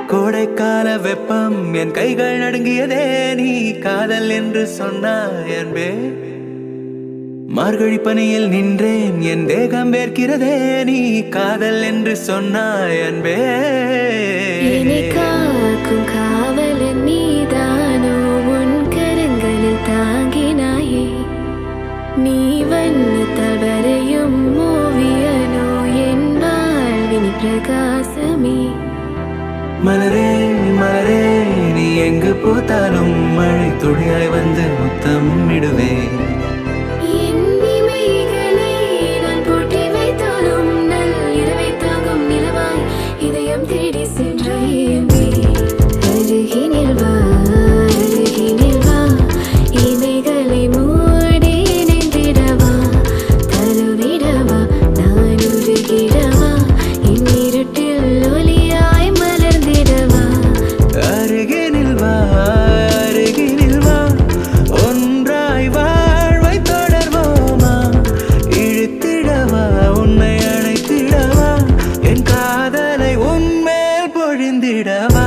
கோடைக்கால வெப்பம் என் கைகள் நடுங்கியதே நீ காதல் என்று சொன்னாய் அன்பே மார்கழி பனியில் நின்றேன் என் தேகம் வேர்க்கிறதே நீ காதல் என்று சொன்னாய் அன்பே என்னை காக்கும் காவலன் நீதானோ உன் கரங்களில் தாங்கினாயே நீ வண்ணத்தால் வரையும் ஓவியனோ என் வாழ்வினி பிரகாசமே மலரே மலரே நீ எங்கு பூத்தாலும் மழை துளியாய் வந்து முத்தம் இடுவேன் என் இமைகளை நான் பூட்டி வைத்தாலும் நல் இரவை தாங்கும் நிலவாய் இதயம் தேடி சென்றாயே அருகினில் வா அருகினில் வா இமைகளை மூடி நின்றிடவா தழுவிடவா நான் உருகிடவா என் இருட்டில் ஒளியாய் மலர்ந்திடவா அருகினில் வா அருகினில் வா ஒன்றாய் வாழ்வை தொடர்வோமா இழுத்திடவா உன்னை அழைத்திடவா என் காதலை உன்மேல் பொழிந்திடவா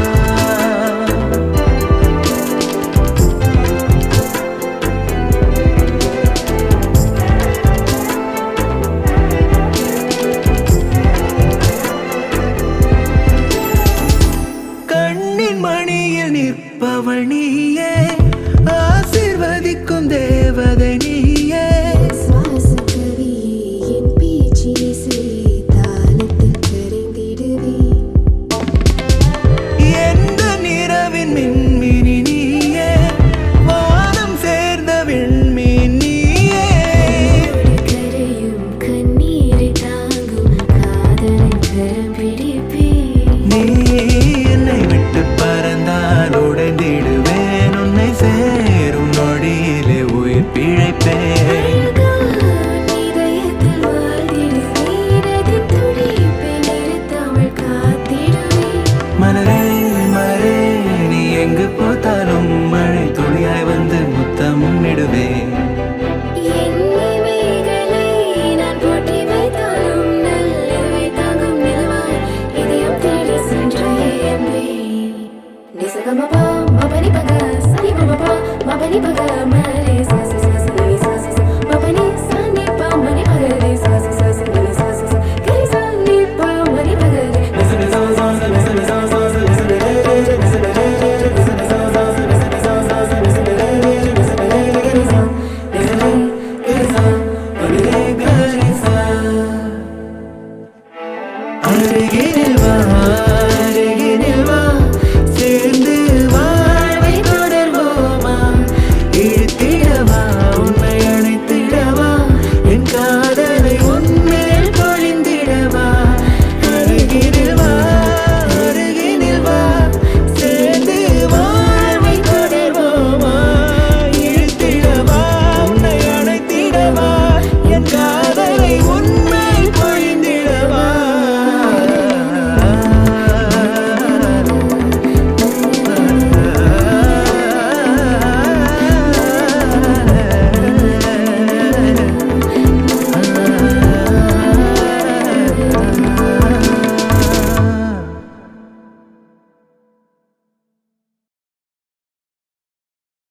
கண்ணின் மணியில் நிற்பவள் நீயே ஆசிர்வதிக்கும் தேவதை நீயே சுவாச கவியே என் பேச்சினை செய் தாளத்தில் கரைந்திடுவே எந்த நிறவின் மின்மினி நீயே வானம் சேர்ந்த விண்மீன் நீயே கரையும் கண்ணீரை தாங்கும் காதலின் கரம் பிடிப்பே நீ என்னை விட்டு பறந்தால் உடைந்திடுவேன் உன்னை சேரும் நொடியிலே உயிர் பிழைப்பேன் இதயத்தில் வாழ்ந்திடுவேன் அதின் துடிப்பை நிறுத்தாமல் காத்திடுவேன் மலரே மலரே நீ எங்கு போத்தாலும் மழை துளியாய் வந்து முத்தம் இடுவேன் என் இமைகளை நான் பூட்டி வைத்தாலும் நல்லவை தாங்கும் நிலவாய் இதயம் தேடி சென்றாயே அன்பே. நிசகமபா, மபனி பக, சனி பமபா, மபனி பக, மரே ச ச ச ச நி ச ச ச. மபனி ச நி ப மணி பக ரே ச ச ச ச நி ச ச ச. கரி ச நி ப மணி பக ரே. நிச நி ச ச ச நிச நி ச ச ச நிச நி ரே ரே ரே நிச நி ரே ரே ரே நிச நி ச ச ச நிச நி ச ச ச நிச நி ரே ரே ரே நிச நி ரே ரே கரி ச. நிச நி கரி ச. மணி ரே கரி ச. அருகில் வா